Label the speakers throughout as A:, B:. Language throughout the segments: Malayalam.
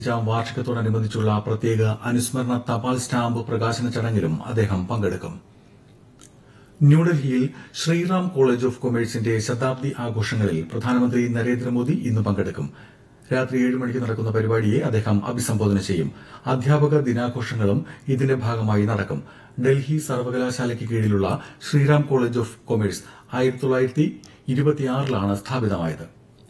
A: അഞ്ചാം വാർഷികത്തോടനുബന്ധിച്ചുള്ള പ്രത്യേക അനുസ്മരണ തപാൽ സ്റ്റാമ്പ് പ്രകാശന ചടങ്ങിലും അദ്ദേഹം പങ്കെടുക്കും ന്യൂഡൽഹിയിൽ ശ്രീറാം കോളേജ് ഓഫ് കൊമേഴ്സിന്റെ ശതാബ്ദി ആഘോഷങ്ങളിൽ പ്രധാനമന്ത്രി നരേന്ദ്രമോദി ഇന്ന് പങ്കെടുക്കും രാത്രി ഏഴ് മണിക്ക് നടക്കുന്ന പരിപാടിയെ അദ്ദേഹം അഭിസംബോധന ചെയ്യും അധ്യാപക ദിനാഘോഷങ്ങളും ഇതിന്റെ ഭാഗമായി നടക്കും ഡൽഹി സർവകലാശാലയ്ക്ക് കീഴിലുള്ള ശ്രീറാം കോളേജ് ഓഫ് കൊമേഴ്സ് ആയിരത്തി തൊള്ളായിരത്തി ഇരുപത്തിയാറിലാണ് സ്ഥാപിതമായത്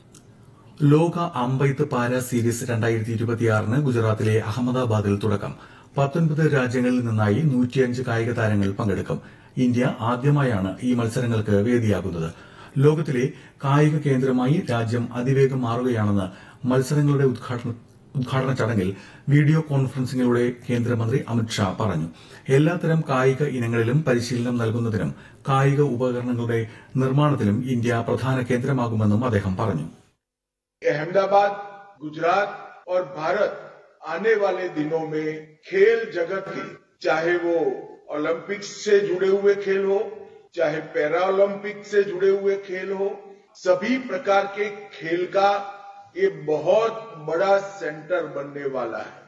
A: ലോക അമ്പെയ്ത്ത് പാര സീരീസ് രണ്ടായിരത്തി ഇരുപത്തിയാറിന് ഗുജറാത്തിലെ അഹമ്മദാബാദിൽ തുടക്കം പത്തൊൻപത് രാജ്യങ്ങളിൽ നിന്നായി നൂറ്റിയഞ്ച് കായിക താരങ്ങൾ പങ്കെടുക്കും ഇന്ത്യ ആദ്യമായാണ് ഈ മത്സരങ്ങൾക്ക് വേദിയാകുന്നത് ലോകത്തിലെ കായിക കേന്ദ്രമായി രാജ്യം അതിവേഗം മാറുകയാണെന്ന് മത്സരങ്ങളുടെ ഉദ്ഘാടന ഉദ്ഘാടന ചടങ്ങിൽ വീഡിയോ കോൺഫറൻസിംഗിലൂടെ കേന്ദ്രമന്ത്രി അമിത്ഷാ പറഞ്ഞു എല്ലാത്തരം കായിക ഇനങ്ങളിലും പരിശീലനം നൽകുന്നതിനും കായിക ഉപകരണങ്ങളുടെ നിർമ്മാണത്തിലും ഇന്ത്യ പ്രധാന കേന്ദ്രമാകുമെന്നും അദ്ദേഹം പറഞ്ഞു
B: अहमदाबाद गुजरात और भारत आने वाले दिनों में खेल जगत की चाहे वो ओलंपिक्स से जुड़े हुए खेल हो चाहे पैरा ओलंपिक से जुड़े हुए खेल हो सभी प्रकार के खेल का ये बहुत बड़ा सेंटर बनने वाला है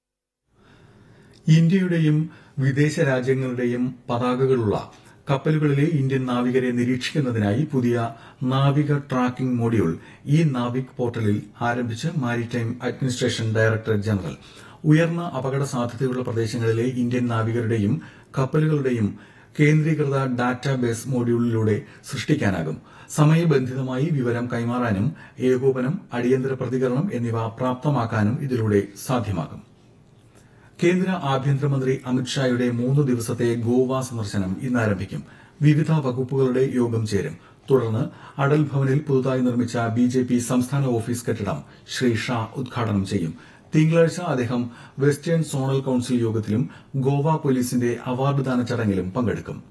A: ഇന്ത്യയുടെയും വിദേശ രാജ്യങ്ങളുടെയും പതാകകളുള്ള കപ്പലുകളിലെ ഇന്ത്യൻ നാവികരെ നിരീക്ഷിക്കുന്നതിനായി പുതിയ നാവിക ട്രാക്കിംഗ് മൊഡ്യൂൾ ഈ നാവിക് പോർട്ടലിൽ ആരംഭിച്ച് മാരിടൈം അഡ്മിനിസ്ട്രേഷൻ ഡയറക്ടർ ജനറൽ ഉയർന്ന അപകട സാധ്യതയുള്ള പ്രദേശങ്ങളിലെ ഇന്ത്യൻ നാവികരുടെയും കപ്പലുകളുടെയും കേന്ദ്രീകൃത ഡാറ്റാബേസ് മൊഡ്യൂളിലൂടെ സൃഷ്ടിക്കാനാകും സമയബന്ധിതമായി വിവരം കൈമാറാനും ഏകോപനം അടിയന്തര പ്രതികരണം എന്നിവ പ്രാപ്തമാക്കാനും ഇതിലൂടെ സാധ്യമാകും കേന്ദ്ര ആഭ്യന്തരമന്ത്രി അമിത്ഷായുടെ മൂന്ന് ദിവസത്തെ ഗോവ സന്ദർശനം ഇന്ന് ആരംഭിക്കും വിവിധ വകുപ്പുകളുടെ യോഗം ചേരും തുടർന്ന് അടൽ ഭവനിൽ പുതുതായി നിർമ്മിച്ച ബി ജെ പി സംസ്ഥാന ഓഫീസ് കെട്ടിടം ശ്രീ ഷാ ഉദ്ഘാടനം ചെയ്യും തിങ്കളാഴ്ച അദ്ദേഹം വെസ്റ്റേൺ സോണൽ കൌൺസിൽ യോഗത്തിലും ഗോവ പോലീസിന്റെ അവാർഡ് ദാന ചടങ്ങിലും പങ്കെടുക്കും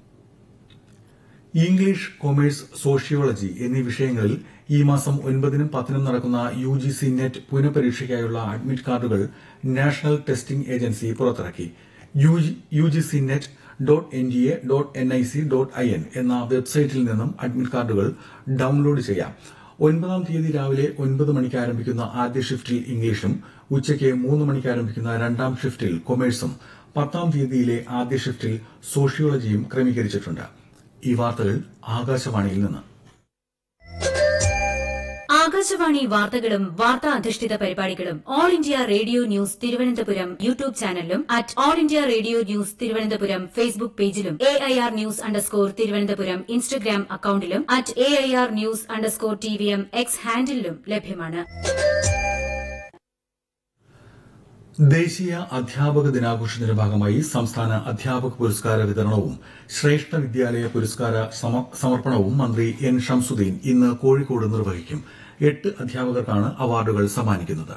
A: ഇംഗ്ലീഷ് കൊമേഴ്സ് സോഷ്യോളജി എന്നീ വിഷയങ്ങളിൽ ഈ മാസം ഒൻപതിനും പത്തിനും നടക്കുന്ന യു ജി സി നെറ്റ് പുനഃപരീക്ഷയ്ക്കായുള്ള അഡ്മിറ്റ് കാർഡുകൾ നാഷണൽ ടെസ്റ്റിംഗ് ഏജൻസി പുറത്തിറക്കി U G C NET dot N T A dot N I C dot I N എന്ന വെബ്സൈറ്റിൽ നിന്നും അഡ്മിറ്റ് കാർഡുകൾ ഡൌൺലോഡ് ചെയ്യാം ഒൻപതാം തീയതി രാവിലെ ഒൻപത് മണിക്ക് ആരംഭിക്കുന്ന ആദ്യ ഷിഫ്റ്റിൽ ഇംഗ്ലീഷും ഉച്ചയ്ക്ക് മൂന്ന് മണിക്ക് ആരംഭിക്കുന്ന രണ്ടാം ഷിഫ്റ്റിൽ കൊമേഴ്സും പത്താം തീയതിയിലെ ആദ്യ ഷിഫ്റ്റിൽ സോഷ്യോളജിയും ക്രമീകരിച്ചിട്ടുണ്ട് ഈ വാർത്തകൾ ആകാശവാണിയിൽ നിന്ന്
C: ആകാശവാണി വാർത്തകളും വാർത്താ അധിഷ്ഠിത പരിപാടികളും All India Radio news Thiruvananthapuram YouTube ചാനലിലും at All India Radio news Thiruvananthapuram Facebook പേജിലും A I R news underscore Thiruvananthapuram Instagram അക്കൌണ്ടിലും at A I R news underscore T V M X ഹാൻഡിലും ലഭ്യമാണ്
A: ദേശീയ അധ്യാപക ദിനാഘോഷത്തിന്റെ ഭാഗമായി സംസ്ഥാന അധ്യാപക പുരസ്കാര വിതരണവും ശ്രേഷ്ഠ വിദ്യാലയ പുരസ്കാര സമ- സമർപ്പണവും മന്ത്രി എൻ ഷംസുദ്ദീൻ ഇന്ന് കോഴിക്കോട് നിർവഹിക്കും എട്ട് അധ്യാപകർക്കാണ് അവാർഡുകൾ സമ്മാനിക്കുന്നത്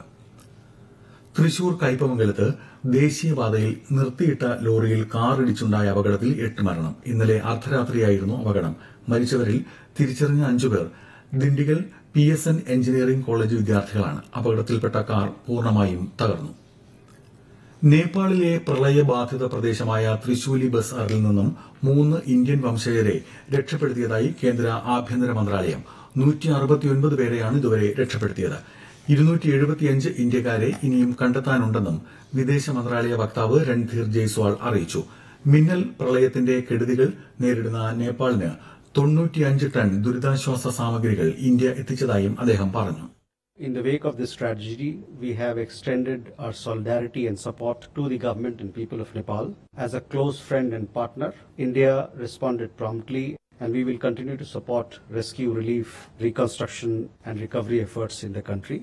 A: തൃശൂർ കയ്പമംഗലത്ത് ദേശീയപാതയിൽ നിർത്തിയിട്ട ലോറിയിൽ കാറിടിച്ചുണ്ടായ അപകടത്തിൽ എട്ട് മരണം ഇന്നലെ അർദ്ധരാത്രിയായിരുന്നു അപകടം മരിച്ചവരിൽ തിരിച്ചറിഞ്ഞ അഞ്ചുപേർ Dindigul P S N engineering college വിദ്യാർത്ഥികളാണ് അപകടത്തിൽപ്പെട്ട കാർ പൂർണ്ണമായും തകർന്നു നേപ്പാളിലെ പ്രളയബാധിത പ്രദേശമായ ത്രിശൂലി ബസാറിൽ നിന്നും മൂന്ന് ഇന്ത്യൻ വംശജരെ രക്ഷപ്പെടുത്തിയതായി കേന്ദ്ര ആഭ്യന്തര മന്ത്രാലയം നൂറ്റി അറുപത്തിയൊൻപത് പേരെയാണ് ഇതുവരെ രക്ഷപ്പെടുത്തിയത് ഇരുന്നൂറ്റി എഴുപത്തിയഞ്ച് ഇന്ത്യക്കാരെ ഇനിയും കണ്ടെത്താനുണ്ടെന്നും വിദേശ മന്ത്രാലയ വക്താവ് രൺധീർ ജയ്സ്വാൾ അറിയിച്ചു മിന്നൽ പ്രളയത്തിന്റെ കെടുതികൾ നേരിടുന്ന നേപ്പാളിന് തൊണ്ണൂറ്റിയഞ്ച് ടൺ ദുരിതാശ്വാസ സാമഗ്രികൾ ഇന്ത്യ എത്തിച്ചതായും അദ്ദേഹം പറഞ്ഞു
D: In the wake of this tragedy, we have extended our solidarity and support to the government and people of Nepal. As a close friend and partner, India responded promptly and we will continue to support rescue, relief, reconstruction and recovery efforts in the country.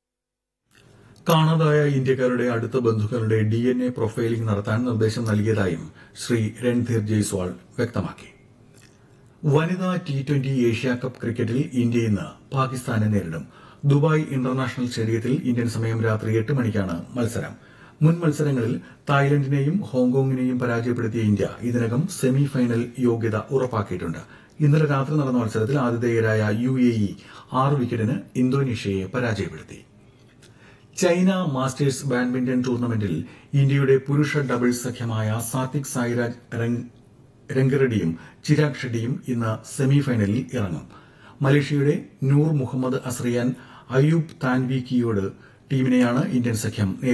A: കാണാതായ ഇന്ത്യക്കാരുടെ അടുത്ത ബന്ധുക്കളുടെ ഡി എൻ എ പ്രൊഫൈലിംഗ് നടത്താൻ നിർദ്ദേശം നൽകിയതായും ശ്രീ രൺധീർ ജയ്സ്വാൾ വ്യക്തമാക്കി വനിതാ ടി ട്വന്റി ഏഷ്യ കപ്പ് ക്രിക്കറ്റിൽ ഇന്ത്യ ഇന്ന് പാകിസ്ഥാനെ നേരിടും ദുബായ് ഇന്റർനാഷണൽ സ്റ്റേഡിയത്തിൽ ഇന്ത്യൻ സമയം രാത്രി എട്ട് മണിക്കാണ് മത്സരം മുൻ മത്സരങ്ങളിൽ തായ്ലൻഡിനെയും ഹോങ്കോങ്ങിനെയും പരാജയപ്പെടുത്തിയ ഇന്ത്യ ഇതിനകം സെമി ഫൈനൽ യോഗ്യത ഉറപ്പാക്കിയിട്ടുണ്ട് ഇന്നലെ രാത്രി നടന്ന മത്സരത്തിൽ ആതിഥേയരായ യു എ ഇ ആറ് വിക്കറ്റിന് ഇന്തോനേഷ്യയെ പരാജയപ്പെടുത്തി ചൈന മാസ്റ്റേഴ്സ് ബാഡ്മിന്റൺ ടൂർണമെന്റിൽ ഇന്ത്യയുടെ പുരുഷ ഡബിൾസ് സഖ്യമായ സാത്വിക് സായിരാജ് രംഗ്- രംഗറെഡ്ഡിയും ചിരാഗ് ഷെഡ്ഡിയും ഇന്ന് സെമിഫൈനലിൽ ഇറങ്ങും മലേഷ്യയുടെ Noor Muhammad Azriyan Ayub Tan Wee കിയോട് ടീമിനെയാണ് ഇന്ത്യൻ സഖ്യം